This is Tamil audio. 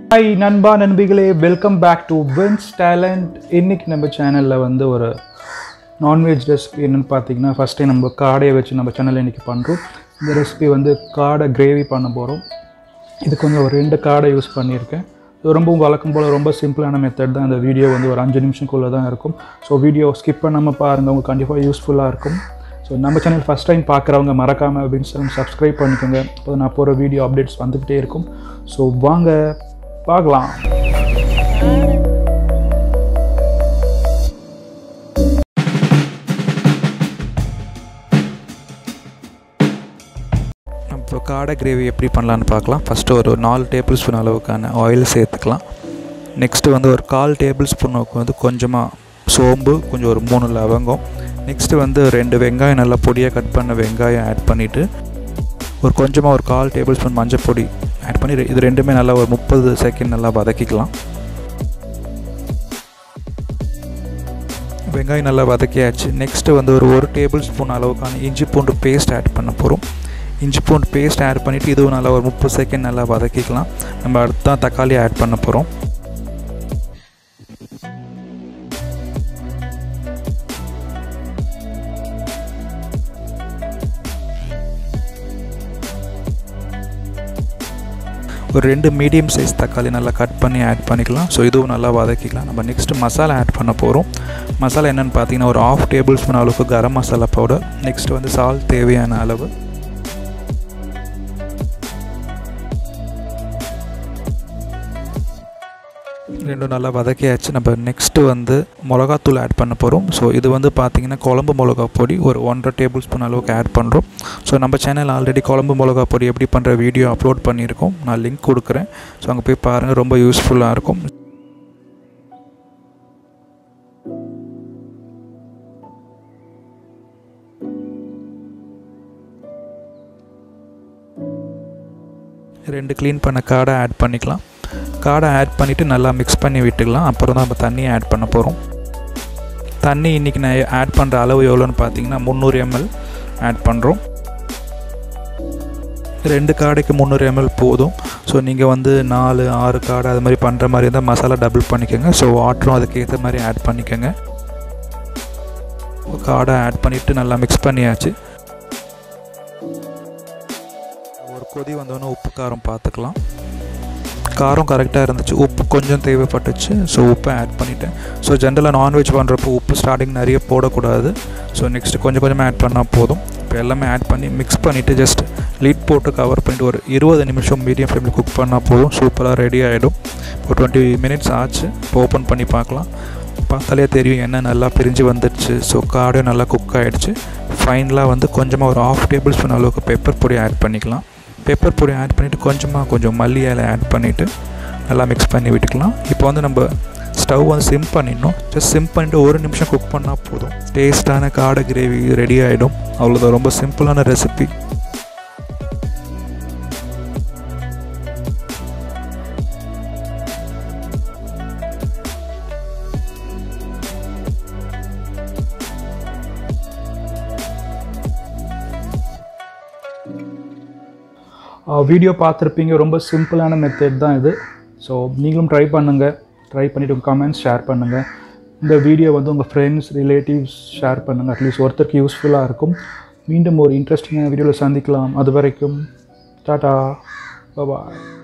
ஹாய் நண்பா நண்பிகளே welcome back to Vin's Talent இன்னைக்கு நம்ம சேனலில் வந்து ஒரு நான்வெஜ் ரெசிபி என்னென்னு பார்த்தீங்கன்னா ஃபஸ்ட்டே நம்ம காடையை வச்சு நம்ம சேனலில் இன்றைக்கி பண்ணுறோம் இந்த ரெசிபி வந்து காடை கிரேவி பண்ண போகிறோம் இதுக்கு வந்து ஒரு ரெண்டு காடை யூஸ் பண்ணியிருக்கேன் இது ரொம்பவும் வழக்கம் போல் ரொம்ப சிம்பிளான மெத்தட் தான் இந்த வீடியோ வந்து ஒரு அஞ்சு நிமிஷத்துக்குள்ளே தான் இருக்கும் ஸோ வீடியோ ஸ்கிப் பண்ணாமல் பாருங்கள் உங்களுக்கு கண்டிப்பாக யூஸ்ஃபுல்லாக இருக்கும் ஸோ நம்ம சேனல் ஃபஸ்ட் டைம் பார்க்குறவங்க மறக்காமல் அப்படின்னு சொல்லி சப்ஸ்கிரைப் பண்ணிக்கோங்க அப்போ நான் போகிற வீடியோ அப்டேட்ஸ் வந்துக்கிட்டே இருக்கும் ஸோ வாங்க பார்க்கலாம் இப்போ காடை கிரேவி எப்படி பண்ணலான்னு பார்க்கலாம் ஃபஸ்ட்டு ஒரு நாலு டேபிள் ஸ்பூன் அளவுக்கான ஆயில் சேர்த்துக்கலாம் நெக்ஸ்ட்டு வந்து ஒரு கால் டேபிள் ஸ்பூனுக்கு வந்து கொஞ்சமாக சோம்பு கொஞ்சம் ஒரு மூணு லவங்கம் நெக்ஸ்ட்டு வந்து ரெண்டு வெங்காயம் நல்லா பொடியாக கட் பண்ண வெங்காயம் ஆட் பண்ணிவிட்டு ஒரு கொஞ்சமாக ஒரு கால் டேபிள் ஸ்பூன் மஞ்சள் பொடி ஆட் பண்ணி இது ரெண்டுமே நல்லா ஒரு முப்பது செகண்ட் நல்லா வதக்கிக்கலாம் வெங்காயம் நல்லா வதக்கியாச்சு நெக்ஸ்ட்டு வந்து ஒரு ஒரு டேபிள் ஸ்பூன் அளவுக்கான இஞ்சி பூண்டு பேஸ்ட் ஆட் பண்ண போகிறோம் இஞ்சி பூண்டு பேஸ்ட் ஆட் பண்ணிவிட்டு இதுவும் நல்லா ஒரு முப்பது செகண்ட் நல்லா வதக்கிக்கலாம் நம்ம அடுத்து தான் தக்காளி ஆட் பண்ண போகிறோம் ஒரு ரெண்டு மீடியம் சைஸ் தக்காளி நல்லா கட் பண்ணி ஆட் பண்ணிக்கலாம் ஸோ இதுவும் நல்லா வதக்கிக்கலாம் நம்ம நெக்ஸ்ட்டு மசாலா ஆட் பண்ண போகிறோம் மசாலா என்னென்னு பார்த்தீங்கன்னா ஒரு ஆஃப் டேபிள் ஸ்பூன் அளவுக்கு கரம் மசாலா பவுடர் நெக்ஸ்ட் வந்து சால்ட் தேவையான அளவு ரெண்டும் நல்லா வதக்கியாச்சு நம்ம நெக்ஸ்ட்டு வந்து மிளகாத்தூள் ஆட் பண்ண போகிறோம் ஸோ இது வந்து பார்த்திங்கன்னா குழம்பு மிளகா பொடி ஒரு ஒன்றரை டேபிள் ஸ்பூன் அளவுக்கு ஆட் பண்ணுறோம் ஸோ நம்ம சேனல் ஆல்ரெடி குழம்பு மிளகா பொடி எப்படி பண்ணுற வீடியோ அப்லோட் பண்ணியிருக்கோம் நான் லிங்க் கொடுக்குறேன் ஸோ அங்கே போய் பாருங்கள் ரொம்ப யூஸ்ஃபுல்லாக இருக்கும் ரெண்டு க்ளீன் பண்ண காடை ஆட் பண்ணிக்கலாம் காடை ஆட் பண்ணிவிட்டு நல்லா மிக்ஸ் பண்ணி விட்டுக்கலாம் அப்புறம் தான் நம்ம தண்ணியை ஆட் பண்ண போகிறோம் தண்ணி இன்றைக்கி நான் ஆட் பண்ணுற அளவு எவ்வளோன்னு பார்த்தீங்கன்னா முந்நூறு எம்எல் ஆட் பண்ணுறோம் ரெண்டு காடைக்கு முந்நூறு எம்எல் போதும் ஸோ நீங்கள் வந்து நாலு ஆறு காடை அது மாதிரி பண்ணுற மாதிரி இருந்தால் மசாலா டபுள் பண்ணிக்கோங்க ஸோ வாட்டரும் அதுக்கேற்ற மாதிரி ஆட் பண்ணிக்கோங்க காடை ஆட் பண்ணிவிட்டு நல்லா மிக்ஸ் பண்ணியாச்சு ஒரு கொதி வந்தோன்னே உப்பு காரம் பார்த்துக்கலாம் காரம் கரெக்டாக இருந்துச்சு உப்பு கொஞ்சம் தேவைப்பட்டுச்சு ஸோ உப்பை ஆட் பண்ணிட்டேன் ஸோ ஜென்ரலாக நான்வெஜ் பண்ணுறப்போ உப்பு ஸ்டார்டிங் நிறைய போடக்கூடாது ஸோ நெக்ஸ்ட்டு கொஞ்சம் கொஞ்சமாக ஆட் பண்ணால் போதும் இப்போ எல்லாமே ஆட் பண்ணி மிக்ஸ் பண்ணிவிட்டு ஜஸ்ட் லீட் போட்டு கவர் பண்ணிட்டு ஒரு இருபது நிமிஷம் மீடியம் ஃப்ளேமில் குக் பண்ணால் போதும் சூப்பராக ரெடி ஆகிடும் ஒரு டுவெண்ட்டி மினிட்ஸ் ஆச்சு இப்போ ஓப்பன் பண்ணி பார்க்கலாம் பார்த்தாலே தெரியும் எண்ணெய் நல்லா பிரிஞ்சு வந்துடுச்சு ஸோ காடையும் நல்லா குக் ஆகிடுச்சு ஃபைனலாக வந்து கொஞ்சமாக ஒரு ஆஃப் டேபிள் ஸ்பூன் அளவுக்கு பெப்பர் பொடி ஆட் பண்ணிக்கலாம் பெப்பர் பொடி ஆட் பண்ணிவிட்டு கொஞ்சமாக கொஞ்சம் மல்லி இலை ஆட் பண்ணிவிட்டு நல்லா மிக்ஸ் பண்ணி விட்டுக்கலாம் இப்போ வந்து நம்ம ஸ்டவ் வந்து சிம் பண்ணிடணும் ஜஸ்ட் சிம் பண்ணிவிட்டு ஒரு நிமிஷம் குக் பண்ணால் போதும் டேஸ்ட்டான காடை கிரேவி ரெடி ஆகிடும் அவ்வளோதான் ரொம்ப சிம்பிளான ரெசிபி வீடியோ பார்த்துருப்பீங்க ரொம்ப சிம்பிளான மெத்தட் தான் இது ஸோ நீங்களும் ட்ரை பண்ணுங்கள் ட்ரை பண்ணிவிட்டு உங்கள் கமெண்ட்ஸ் ஷேர் பண்ணுங்கள் இந்த வீடியோ வந்து உங்கள் ஃப்ரெண்ட்ஸ் ரிலேட்டிவ்ஸ் ஷேர் பண்ணுங்கள் அட்லீஸ்ட் ஒருத்தருக்கு யூஸ்ஃபுல்லாக இருக்கும் மீண்டும் ஒரு இன்ட்ரெஸ்டிங்கான வீடியோவில் சந்திக்கலாம் அது வரைக்கும் டாட்டா பாய்